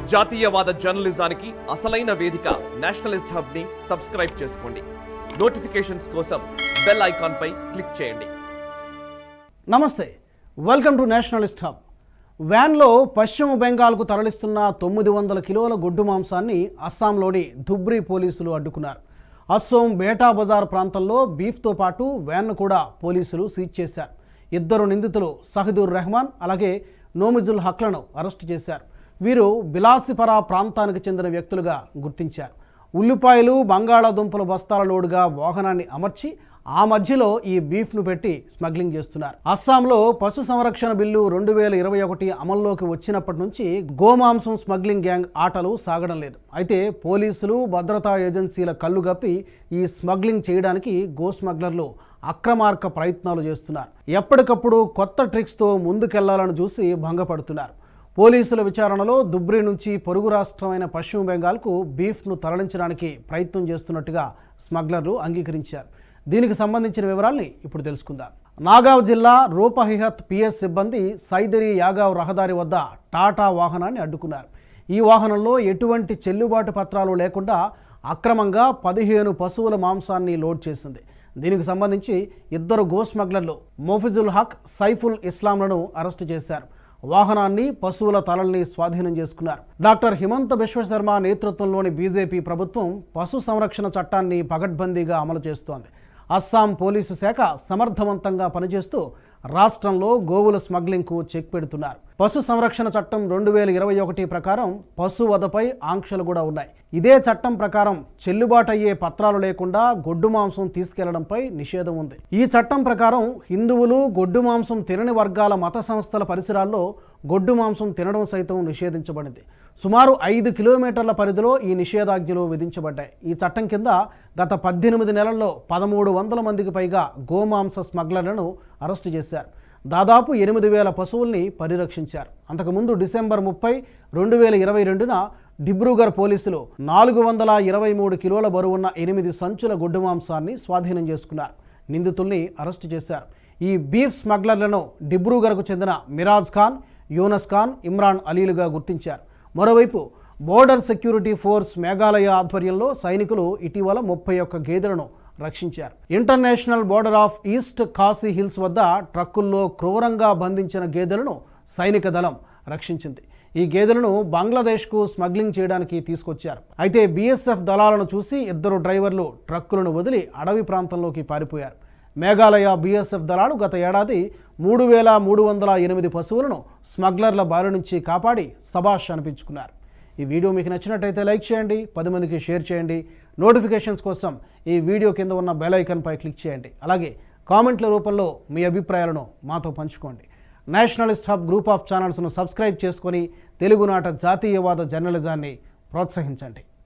జాతీయవాద జర్నలిజానికి అసలైన వేదిక నేషనలిస్ట్ హబ్ ని సబ్స్క్రైబ్ చేసుకోండి నోటిఫికేషన్స్ కోసం బెల్ ఐకాన్ పై క్లిక్ చేయండి నమస్తే వెల్కమ్ టు నేషనలిస్ట్ హబ్ వ్యాన్లో పశ్చిమ బెంగాల్కు తరలిస్తున్న తొమ్మిది వందల కిలోల గొడ్డు మాంసాన్ని అస్సాంలోని ధుబ్రీ పోలీసులు అడ్డుకున్నారు అస్సోం బేటా బజార్ ప్రాంతంలో బీఫ్తో పాటు వ్యాన్ను కూడా పోలీసులు సీజ్ చేశారు ఇద్దరు నిందితులు సహదూర్ రెహమాన్ అలాగే నోమిజుల్ హక్లను అరెస్టు చేశారు వీరు బిలాసిపరా ప్రాంతానికి చెందిన వ్యక్తులుగా గుర్తించారు ఉల్లిపాయలు బంగాళాదుంపల బస్తాల లోడుగా వాహనాన్ని అమర్చి ఆ మధ్యలో ఈ బీఫ్ను పెట్టి స్మగ్లింగ్ చేస్తున్నారు అస్సాంలో పశు సంరక్షణ బిల్లు రెండు వేల ఇరవై ఒకటి అమల్లోకి వచ్చినప్పటి నుంచి గోమాంసం స్మగ్లింగ్ గ్యాంగ్ ఆటలు సాగడం లేదు అయితే పోలీసులు భద్రతా ఏజెన్సీల కళ్ళు గప్పి ఈ స్మగ్లింగ్ చేయడానికి గో స్మగ్లర్లు అక్రమార్క ప్రయత్నాలు చేస్తున్నారు ఎప్పటికప్పుడు కొత్త ట్రిక్స్తో ముందుకెళ్లాలని చూసి భంగపడుతున్నారు పోలీసుల విచారణలో దుబ్రి నుంచి పొరుగు రాష్ట్రమైన పశ్చిమ బెంగాల్కు బీఫ్ను తరలించడానికి ప్రయత్నం చేస్తున్నట్టుగా స్మగ్లర్లు అంగీకరించారు దీనికి సంబంధించిన వివరాల్ని ఇప్పుడు తెలుసుకుందాం నాగావ్ జిల్లా రూపహిహత్ పిఎస్ సిబ్బంది సైదరి యాగావ్ రహదారి వద్ద టాటా వాహనాన్ని అడ్డుకున్నారు ఈ వాహనంలో ఎటువంటి చెల్లుబాటు పత్రాలు లేకుండా అక్రమంగా పదిహేను పశువుల మాంసాన్ని లోడ్ చేసింది దీనికి సంబంధించి ఇద్దరు గో స్మగ్లర్లు మోఫిజుల్ హక్ సైఫుల్ ఇస్లాంలను అరెస్టు చేశారు వాహనాన్ని పశువుల తలల్ని స్వాధీనం చేసుకున్నారు డాక్టర్ హిమంత బిశ్వశర్మ నేతృత్వంలోని బీజేపీ ప్రభుత్వం పశు సంరక్షణ చట్టాన్ని పగడ్బందీగా అమలు చేస్తోంది అస్సాం పోలీసు శాఖ సమర్థవంతంగా పనిచేస్తూ రాష్ట్రంలో గోవుల స్మగ్లింగ్కు చెక్ పెడుతున్నారు పశు సంరక్షణ చట్టం రెండు వేల ఇరవై ఒకటి ప్రకారం పశు వధపై ఆంక్షలు కూడా ఉన్నాయి ఇదే చట్టం ప్రకారం చెల్లుబాటు అయ్యే పత్రాలు లేకుండా గొడ్డు మాంసం తీసుకెళ్లడంపై నిషేధం ఉంది ఈ చట్టం ప్రకారం హిందువులు గొడ్డు మాంసం తినని వర్గాల మత సంస్థల పరిసరాల్లో గొడ్డు మాంసం తినడం సైతం నిషేధించబడింది సుమారు ఐదు కిలోమీటర్ల పరిధిలో ఈ నిషేధాజ్ఞలు విధించబడ్డాయి ఈ చట్టం కింద గత పద్దెనిమిది నెలల్లో పదమూడు వందల మందికి పైగా గోమాంస స్మగ్లర్లను అరెస్టు చేశారు దాదాపు ఎనిమిది వేల పశువుల్ని పరిరక్షించారు అంతకుముందు డిసెంబర్ ముప్పై రెండు వేల ఇరవై రెండున డిబ్రూగర్ పోలీసులు నాలుగు వందల ఇరవై మూడు కిలోల బరువున్న ఎనిమిది సంచుల గొడ్డు మాంసాన్ని స్వాధీనం చేసుకున్నారు నిందితుల్ని అరెస్టు చేశారు ఈ బీఫ్ స్మగ్లర్లను డిబ్రూగర్కు చెందిన మిరాజ్ ఖాన్ యూనస్ ఖాన్ ఇమ్రాన్ అలీలుగా గుర్తించారు మరోవైపు బోర్డర్ సెక్యూరిటీ ఫోర్స్ మేఘాలయ ఆధ్వర్యంలో సైనికులు ఇటీవల ముప్పై ఒక్క గేదెలను రక్షించారు international border of East Khasi Hills వద్ద ట్రక్కుల్లో క్రూరంగా బంధించిన గేదెలను సైనిక దళం రక్షించింది ఈ గేదెలను బంగ్లాదేశ్కు స్మగ్లింగ్ చేయడానికి తీసుకొచ్చారు అయితే బీఎస్ఎఫ్ దళాలను చూసి ఇద్దరు డ్రైవర్లు ట్రక్కులను వదిలి అడవి ప్రాంతంలోకి పారిపోయారు మేఘాలయ బీఎస్ఎఫ్ దళాలు గత ఏడాది మూడు వేల మూడు వందల ఎనిమిది పశువులను స్మగ్లర్ల బారి నుంచి కాపాడి సబాష్ అనిపించుకున్నారు ఈ వీడియో మీకు నచ్చినట్టయితే లైక్ చేయండి పది మందికి షేర్ చేయండి నోటిఫికేషన్స్ కోసం ఈ వీడియో కింద ఉన్న బెల్ ఐకాన్పై క్లిక్ చేయండి అలాగే కామెంట్ల రూపంలో మీ అభిప్రాయాలను మాతో పంచుకోండి నేషనలిస్ట్ హబ్ గ్రూప్ ఆఫ్ ఛానల్స్ను సబ్స్క్రైబ్ చేసుకొని తెలుగునాట జాతీయవాద జర్నలిజాన్ని ప్రోత్సహించండి